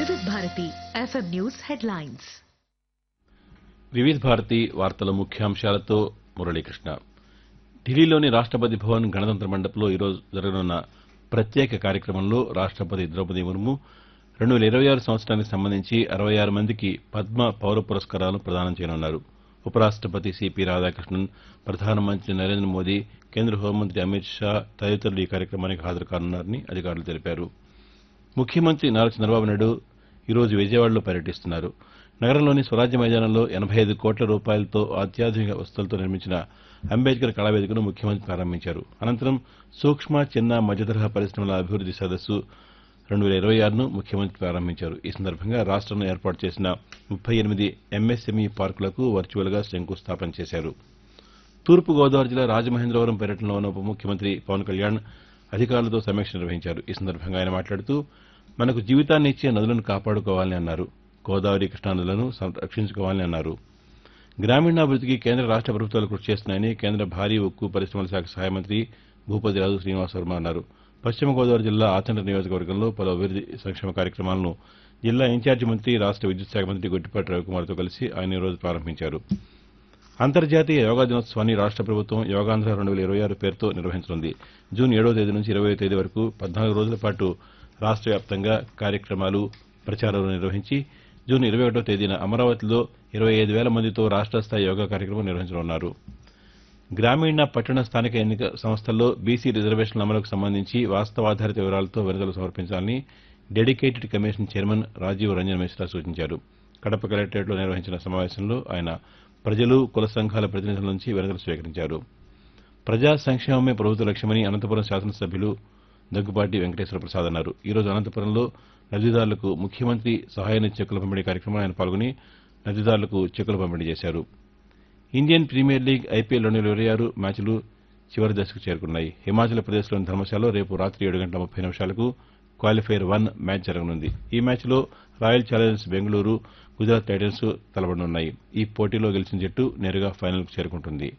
వివిధ Bharati FM news headlines వివిధ భారతి వార్తల ముఖ్యాంశాలతో మురళీకృష్ణ ఢిల్లీలోని రాష్టపతి భవన్ గణతంత్ర మండపంలో ఈరోజు జరగనున్న ప్రత్యేక కార్యక్రమంలో రాష్టపతి ద్రౌపది ముర్ము రెండు వేల ఇరవై ఆరు సంవత్సరానికి సంబంధించి అరవై ఆరు మందికి పద్మ పౌర పురస్కారాలను ప్రదానం చేయనున్నారు ఉపరాష్టపతి సిపి రాధాకృష్ణన్ ప్రధానమంత్రి నరేంద్ర మోదీ కేంద్ర హోంమంత్రి అమిత్ షా తదితరులు ఈ కార్యక్రమానికి హాజరు కానున్నారని అధికారులు తెలిపారు ముఖ్యమంత్రి నారా చంద్రబాబు నాయుడు ఈరోజు విజయవాడలో పర్యటిస్తున్నారు నగరంలోని స్వరాజ్య మైదానంలో ఎనబై ఐదు కోట్ల రూపాయలతో అత్యాధునిక వసతులతో నిర్మించిన అంబేద్కర్ కళావేదికను ముఖ్యమంత్రి ప్రారంభించారు అనంతరం సూక్ష్మ చిన్న మధ్యతరహా పరిశ్రమల అభివృద్ది సదస్సు రెండు వేల ఇరవై ఆరును ముఖ్యమంత్రి ప్రారంభించారు ఈ సందర్భంగా రాష్టంలో ఏర్పాటు చేసిన ముప్పై ఎనిమిది ఎంఎస్ఎంఈ పార్కులకు వర్చువల్గా శంకుస్థాపన చేశారు తూర్పు గోదావరి జిల్లా రాజమహేంద్రవరం పర్యటనలో ఉన్న ఉప ముఖ్యమంత్రి పవన్ కళ్యాణ్ అధికారులతో సమీక్ష నిర్వహించారు ఈ సందర్భంగా ఆయన మాట్లాడుతూ మనకు జీవితాన్ని ఇచ్చే నదులను కాపాడుకోవాలని అన్నారు గోదావరి కృష్ణా నదులను సంరక్షించుకోవాలని అన్నారు గ్రామీణాభివృద్దికి కేంద్ర రాష్ట ప్రభుత్వాలు కృషి చేస్తున్నాయని కేంద్ర భారీ ఉక్కు పరిశ్రమల శాఖ సహాయ మంత్రి భూపతిరాజు శ్రీనివాసవర్మ అన్నారు పశ్చిమ గోదావరి జిల్లా ఆచంట నియోజకవర్గంలో పలు అభివృద్ది సంక్షేమ కార్యక్రమాలను జిల్లా ఇన్ఛార్జి మంత్రి రాష్ట విద్యుత్ శాఖ మంత్రి గొట్టిపాటి రవికుమార్తో కలిసి ఆయన ఈ రోజు ప్రారంభించారు అంతర్జాతీయ యోగా దినోత్సవాన్ని రాష్ట ప్రభుత్వం యోగాంధ్ర రెండు వేల ఇరవై ఆరు పేరుతో నిర్వహించనుంది జూన్ ఏడవ తేదీ నుంచి ఇరవై తేదీ వరకు పద్నాలుగు రోజుల పాటు రాష్ట వ్యాప్తంగా కార్యక్రమాలు ప్రచారాలు నిర్వహించి జూన్ ఇరవై ఒకటో తేదీన అమరావతిలో ఇరవై ఐదు వేల మందితో రాష్ట స్థాయి యోగా కార్యక్రమం నిర్వహించనున్నారు గ్రామీణ పట్టణ స్థానిక ఎన్నిక సంస్థల్లో బీసీ రిజర్వేషన్ల అమలుకు సంబంధించి వాస్తవాధారిత వివరాలతో విడుదల సమర్పించాలని dedicated commission chairman Rajiv Ranjan Mishra సూచించారు కడప కలెక్టరేట్లో నిర్వహించిన సమావేశంలో ఆయన ప్రజలు కుల సంఘాల ప్రతినిధుల నుంచి విడుదల స్వీకరించారు ప్రజా సంక్షేమమే ప్రభుత్వ లక్ష్యమని అనంతపురం శాసనసభ్యులు దగ్గుబాటి వెంకటేశ్వర ప్రసాద్ అన్నారు ఈ రోజు అనంతపురంలో లబ్దిదారులకు ముఖ్యమంత్రి సహాయ నిధి చెక్కుల పంపిణీ కార్యక్రమంలో ఆయన పాల్గొని లబ్దిదారులకు చెక్కులు పంపిణీ చేశారు ఇండియన్ ప్రీమియర్ లీగ్ ఐపీఎల్ రెండు వేల ఇరవై ఆరు మ్యాచ్లు చివరి దశకు చేరుకున్నాయి హిమాచల్ ప్రదేశ్లోని ధర్మశాలలో రేపు రాత్రి ఏడు గంటల ముప్పై నిమిషాలకు క్వాలిఫైర్ వన్ మ్యాచ్ జరగనుంది ఈ మ్యాచ్లో royal challengers Bengaluru Gujarat titans తలపడనున్నాయి ఈ పోటీలో గెలిచిన జట్టు నేరుగా ఫైనల్కు చేరుకుంటుంది